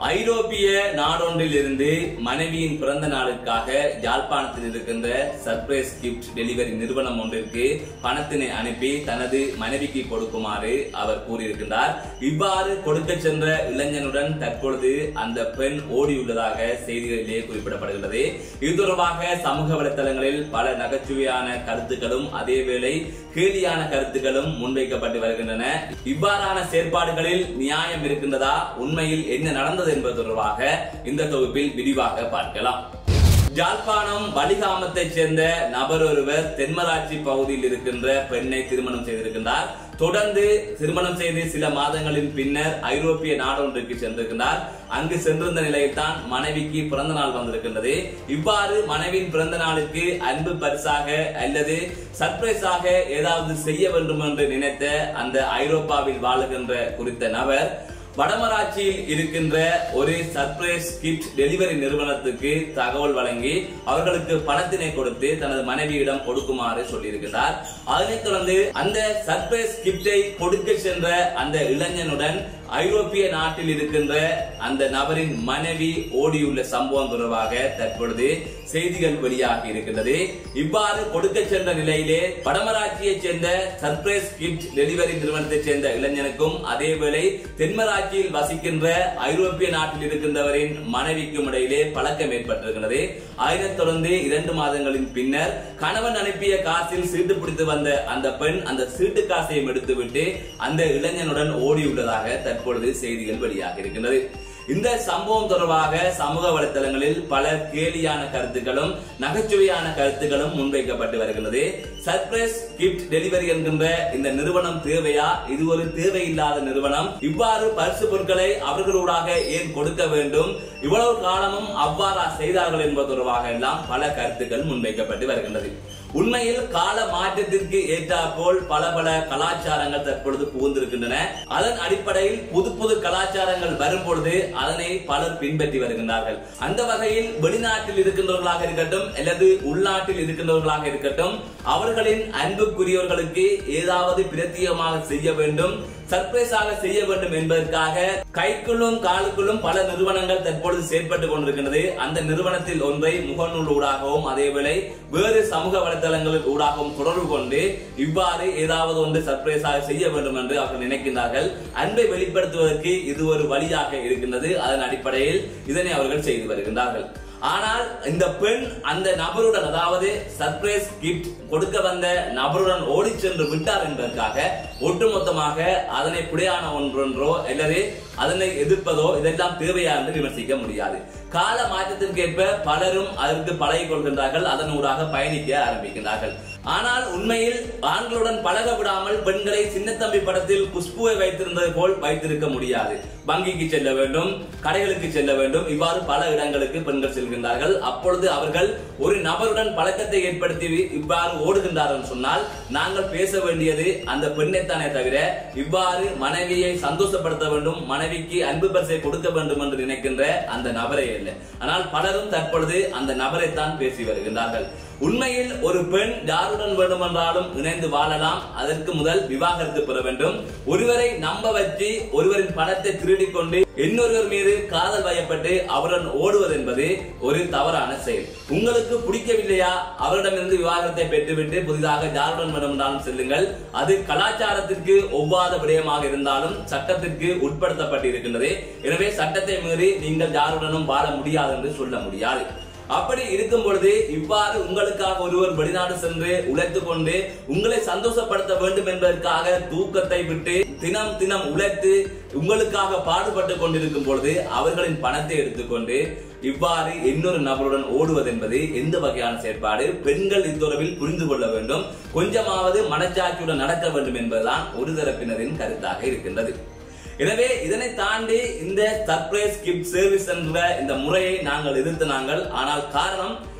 ஐரோப்பிய நாடொன்றில் இருந்து மனைவியின் பிறந்த நாளுக்காக யாழ்ப்பாணத்தில் இருக்கின்ற சர்ப்ரைஸ் கிஃப்ட் டெலிவரி நிறுவனம் ஒன்றிற்கு பணத்தினை அனுப்பி தனது மனைவிக்கு கொடுக்குமாறு அவர் கூறியிருக்கின்றார் இவ்வாறு கொடுக்க சென்ற இளைஞனுடன் தற்பொழுது அந்த பெண் ஓடியுள்ளதாக செய்திகளிலே குறிப்பிடப்படுகிறது இது தொடர்பாக சமூக வலைத்தளங்களில் பல நகைச்சுவையான கருத்துக்களும் அதேவேளை கேலியான கருத்துக்களும் முன்வைக்கப்பட்டு வருகின்றன இவ்வாறான செயற்பாடுகளில் நியாயம் இருக்கின்றதா உண்மையில் என்ன நடந்தது என்பது தொடர்பாக இந்த தொகுப்பில் விரிவாக பார்க்கலாம் ஜாழ்ப்பாணம் வலிகாமத்தைச் சேர்ந்த நபர் ஒருவர் தென்மராட்சி பகுதியில் இருக்கின்ற பெண்ணை திருமணம் செய்திருக்கின்றார் தொடர்ந்து திருமணம் செய்து சில மாதங்களின் பின்னர் ஐரோப்பிய நாடொன்றுக்கு சென்றிருக்கின்றார் அங்கு சென்றிருந்த நிலையில் தான் மனைவிக்கு பிறந்த நாள் வந்திருக்கின்றது இவ்வாறு மனைவியின் பிறந்த நாளுக்கு அன்பு பரிசாக அல்லது சர்ப்ரைஸாக ஏதாவது செய்ய வேண்டும் என்று நினைத்த அந்த ஐரோப்பாவில் வாழுகின்ற குறித்த நபர் வடமராட்சியில் இருக்கின்ற ஒரு சர்ப்ரைஸ் கிட் டெலிவரி நிறுவனத்துக்கு தகவல் வழங்கி அவர்களுக்கு பணத்தினை கொடுத்து தனது மனைவியிடம் கொடுக்குமாறு சொல்லியிருக்கிறார் அதனைத் தொடர்ந்து அந்த சர்ப்ரைஸ் கிப்டை கொடுக்க சென்ற அந்த இளைஞனுடன் ஐரோப்பிய நாட்டில் இருக்கின்ற அந்த நபரின் மனைவி ஓடியுள்ள சம்பவம் தொடர்பாக தற்பொழுது செய்திகள் வெளியாகி இருக்கின்றது இவ்வாறு கொடுக்க சென்ற நிலையிலே வடமராட்சியைச் சேர்ந்த சர்ப்ரைஸ் கிஃப்ட் டெலிவரி நிறுவனத்தைச் சேர்ந்த இளைஞனுக்கும் அதேவேளை தென்மராட்சியில் வசிக்கின்ற ஐரோப்பிய நாட்டில் இருக்கின்றவரின் மனைவிக்கும் இடையிலே பழக்கம் ஏற்பட்டிருக்கிறது அதனைத் தொடர்ந்து இரண்டு மாதங்களின் பின்னர் கணவன் அனுப்பிய காசில் சீட்டு பிடித்து வந்த அந்த பெண் அந்த சீட்டு காசையும் எடுத்துவிட்டு அந்த இளைஞனுடன் ஓடியுள்ளதாக தற்பொழுது செய்திகள் வெளியாக இருக்கின்றது இந்த சம்பவம் தொடர்பாக சமூக வலைத்தளங்களில் பல கேலியான கருத்துக்களும் நகைச்சுவையான கருத்துக்களும் முன்வைக்கப்பட்டு வருகிறது சர்ப்ரைஸ் கிஃப்ட் டெலிவரி என்கின்ற இந்த நிறுவனம் தேவையா இது ஒரு தேவையில்லாத நிறுவனம் இவ்வாறு பரிசு பொருட்களை அவர்களூடாக ஏன் கொடுக்க வேண்டும் இவ்வளவு காலமும் அவ்வாறா செய்தார்கள் என்பது தொடர்பாக எல்லாம் பல கருத்துக்கள் முன்வைக்கப்பட்டு வருகின்றது உண்மையில் கால மாற்றத்திற்கு ஏற்றாற்போல் பல பல கலாச்சாரங்கள் தற்பொழுது புகுந்திருக்கின்றன அதன் அடிப்படையில் புது புது கலாச்சாரங்கள் வரும் பொழுது அதனை பலர் பின்பற்றி வருகின்றார்கள் அந்த வகையில் வெளிநாட்டில் இருக்கின்றவர்களாக இருக்கட்டும் அல்லது உள்நாட்டில் இருக்கின்றவர்களாக இருக்கட்டும் அவர்களின் அன்புக்குரியவர்களுக்கு ஏதாவது பிரத்யேகமாக செய்ய வேண்டும் சர்ப்ரைஸாக செய்ய வேண்டும் என்பதற்காக கைக்குள்ளும் காலுக்குள்ளும் பல நிறுவனங்கள் தற்பொழுது செயற்பட்டுக் கொண்டிருக்கின்றது அந்த நிறுவனத்தில் ஒன்றை முகநூல் ஊடாகவும் அதேவேளை வேறு சமூக வலைதளங்களில் ஊடாகவும் தொடர்பு கொண்டு இவ்வாறு ஏதாவது ஒன்று சர்ப்ரைஸாக செய்ய வேண்டும் என்று அவர்கள் நினைக்கின்றார்கள் அன்பை வெளிப்படுத்துவதற்கு இது ஒரு வழியாக இருக்கின்றது அதன் அடிப்படையில் இதனை அவர்கள் செய்து வருகின்றார்கள் ஆனால் இந்த பெண் அந்த நபருடன் அதாவது சர்ப்ரைஸ் கிஃப்ட் கொடுக்க வந்த நபருடன் ஓடி சென்று விட்டார் என்பதற்காக ஒட்டுமொத்தமாக அதனை புடையான ஒன்றொன்றோ அல்லது அதனை எதிர்ப்பதோ இதெல்லாம் தேவையா என்று விமர்சிக்க முடியாது கால மாற்றத்திற்கேற்ப பலரும் அதற்கு பழகிக் கொள்கின்றார்கள் அதனூடாக பயணிக்க ஆரம்பிக்கின்றார்கள் ஆனால் உண்மையில் ஆண்களுடன் பழக விடாமல் பெண்களை சின்னத்தம்பி படத்தில் குஷ்புவை வைத்திருந்தது போல் வைத்திருக்க முடியாது வங்கிக்கு செல்ல வேண்டும் கடைகளுக்கு செல்ல வேண்டும் இவ்வாறு பல இடங்களுக்கு பெண்கள் செல்கின்றார்கள் அப்பொழுது அவர்கள் ஒரு நபருடன் பழக்கத்தை ஏற்படுத்தி இவ்வாறு ஓடுகின்றார்கள் சொன்னால் நாங்கள் பேச வேண்டியது அந்த பெண்ணைத்தானே தவிர இவ்வாறு மனைவியை சந்தோஷப்படுத்த வேண்டும் மனைவிக்கு அன்பு பரிசை கொடுக்க வேண்டும் என்று நினைக்கின்ற அந்த நபரே இல்லை ஆனால் பலரும் தற்பொழுது அந்த நபரைத்தான் பேசி வருகின்றார்கள் உண்மையில் ஒரு பெண் யாருடன் வேண்டுமென்றாலும் இணைந்து வாழலாம் அதற்கு முதல் விவாகரத்து பெற வேண்டும் ஒருவரை நம்ப வச்சு ஒருவரின் பணத்தை திருடிக் கொண்டு இன்னொருவர் மீது காதல் வயப்பட்டு அவருடன் ஓடுவது என்பது ஒரு தவறான செயல் உங்களுக்கு பிடிக்கவில்லையா அவரிடமிருந்து விவாகரத்தை பெற்றுவிட்டு புதிதாக யாருடன் வேண்டுமென்றாலும் செல்லுங்கள் அது கலாச்சாரத்திற்கு ஒவ்வாத விடயமாக இருந்தாலும் சட்டத்திற்கு உட்படுத்தப்பட்டு இருக்கின்றது எனவே சட்டத்தை மீறி நீங்கள் யாருடனும் வாழ முடியாது என்று சொல்ல முடியாது அப்படி இருக்கும் பொழுது இவ்வாறு உங்களுக்காக ஒருவர் வெளிநாடு சென்று உழைத்துக் கொண்டு உங்களை சந்தோஷப்படுத்த வேண்டும் என்பதற்காக தூக்கத்தை விட்டு தினம் தினம் உழைத்து உங்களுக்காக பாடுபட்டு கொண்டிருக்கும் பொழுது அவர்களின் பணத்தை எடுத்துக்கொண்டு இவ்வாறு இன்னொரு நபருடன் ஓடுவது என்பது எந்த வகையான செயற்பாடு பெண்கள் இத்தொடர்பில் புரிந்து கொள்ள வேண்டும் கொஞ்சமாவது மனச்சாட்சியுடன் நடக்க வேண்டும் என்பதுதான் ஒரு தரப்பினரின் கருத்தாக இருக்கின்றது எனவே இதனை தாண்டி இந்த சர்ப்ரைஸ் கிஃப்ட் சர்வீஸ் என்ற இந்த முறையை நாங்கள் எதிர்த்து நாங்கள் ஆனால் காரணம்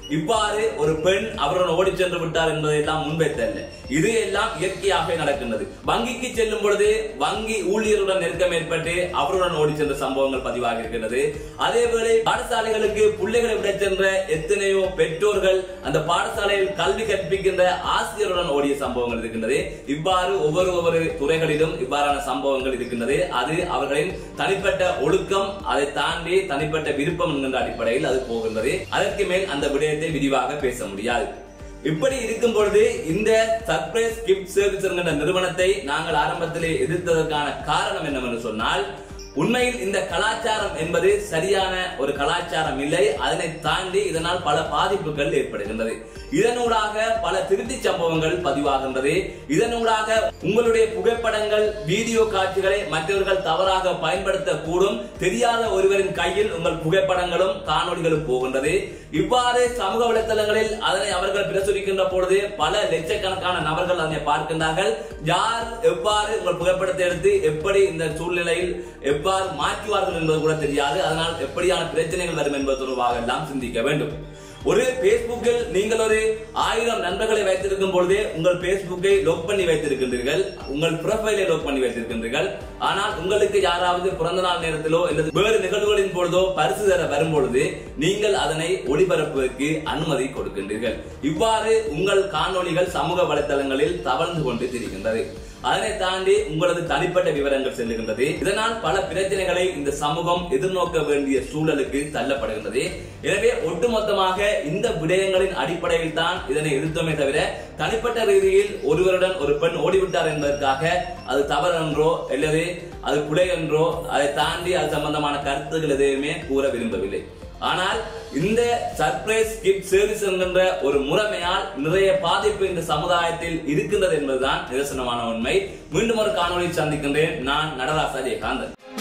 இவ்வாறு ஒரு பெண் அவருடன் ஓடி சென்று விட்டார் என்பதை எல்லாம் முன்வைத்தல்ல இது எல்லாம் இயற்கையாக நடக்கின்றது வங்கிக்கு செல்லும் பொழுது வங்கி ஊழியருடன் நெருக்கம் ஏற்பட்டு அவருடன் ஓடி சென்ற சம்பவங்கள் பதிவாக இருக்கின்றது அதேவேளை பாடசாலைகளுக்கு பிள்ளைகளை விட சென்ற எத்தனையோ பெற்றோர்கள் அந்த பாடசாலையில் கல்வி கற்பிக்கின்ற ஆசிரியருடன் ஓடிய சம்பவங்கள் இருக்கின்றது இவ்வாறு ஒவ்வொரு ஒவ்வொரு துறைகளிலும் இவ்வாறான சம்பவங்கள் இருக்கின்றது அது அவர்களின் தனிப்பட்ட ஒழுக்கம் அதை தாண்டி தனிப்பட்ட விருப்பம் என்கின்ற அடிப்படையில் அது போகின்றது அதற்கு மேல் அந்த விடயத்தை விரிவாக பேச முடியாது இப்படி இருக்கும் பொழுது இந்த சர்ப்ரைஸ் கிஃப்ட் சர்வீஸ் என்கின்ற நிறுவனத்தை நாங்கள் ஆரம்பத்திலே எதிர்த்ததற்கான காரணம் என்னவென்று சொன்னால் உண்மையில் இந்த கலாச்சாரம் என்பது சரியான ஒரு கலாச்சாரம் இல்லை அதனை தாண்டி இதனால் பல பாதிப்புகள் ஏற்படுகின்றது இதனூடாக பல திருத்தி சம்பவங்கள் பதிவாகின்றது இதனூடாக உங்களுடைய புகைப்படங்கள் வீடியோ காட்சிகளை மற்றவர்கள் தவறாக பயன்படுத்தக்கூடும் தெரியாத ஒருவரின் கையில் உங்கள் புகைப்படங்களும் காணொளிகளும் போகின்றது இவ்வாறு சமூக வலைத்தளங்களில் அதனை அவர்கள் பிரசுரிக்கின்ற பொழுது பல லட்சக்கணக்கான நபர்கள் அதனை பார்க்கின்றார்கள் யார் எவ்வாறு உங்கள் புகைப்படத்தை எடுத்து எப்படி இந்த சூழ்நிலையில் எவ்வாறு மாற்றுவார்கள் என்பது கூட தெரியாது அதனால் எப்படியான பிரச்சனைகள் வரும் என்பது தொடர்பாக எல்லாம் சிந்திக்க வேண்டும் ஒரு பேஸ்புக்கில் நீங்கள் ஒரு ஆயிரம் நண்பர்களை வைத்திருக்கும் பொழுதே உங்கள் பேஸ்புக்கை லோக் பண்ணி வைத்திருக்கின்றீர்கள் உங்கள் ப்ரொஃபைலை லோக் பண்ணி வைத்திருக்கின்றீர்கள் ஆனால் உங்களுக்கு யாராவது பிறந்த நாள் நேரத்திலோ அல்லது வேறு நிகழ்வுகளின் பொழுதோ பரிசு தர வரும் பொழுது நீங்கள் அதனை ஒளிபரப்புவதற்கு அனுமதி கொடுக்கின்றீர்கள் இவ்வாறு உங்கள் காணொளிகள் சமூக வலைதளங்களில் தவழ்ந்து கொண்டு திரிகின்றது அதனை தாண்டி உங்களது தனிப்பட்ட விவரங்கள் செல்லுகின்றது இதனால் பல பிரச்சனைகளை இந்த சமூகம் எதிர்நோக்க வேண்டிய சூழலுக்கு தள்ளப்படுகின்றது எனவே ஒட்டுமொத்தமாக இந்த விடயங்களின் அடிப்படையில் தான் இதனை எதிர்த்தோமே தவிர தனிப்பட்ட ரீதியில் ஒருவருடன் ஒரு பெண் ஓடிவிட்டார் என்பதற்காக அது தவறு என்றோ அல்லது அது குறை என்றோ அதை தாண்டி அது சம்பந்தமான கருத்துக்கள் எதையுமே கூற விரும்பவில்லை ஆனால் இந்த சர்ப்ரைஸ் கிஃப்ட் சர்வீஸ் என்கின்ற ஒரு முறைமையால் நிறைய பாதிப்பு இந்த சமுதாயத்தில் இருக்கின்றது என்பதுதான் நிதர்சனமான உண்மை மீண்டும் ஒரு காணொலியில் சந்திக்கின்றேன் நான் நடராசா ஜெயகாந்தன்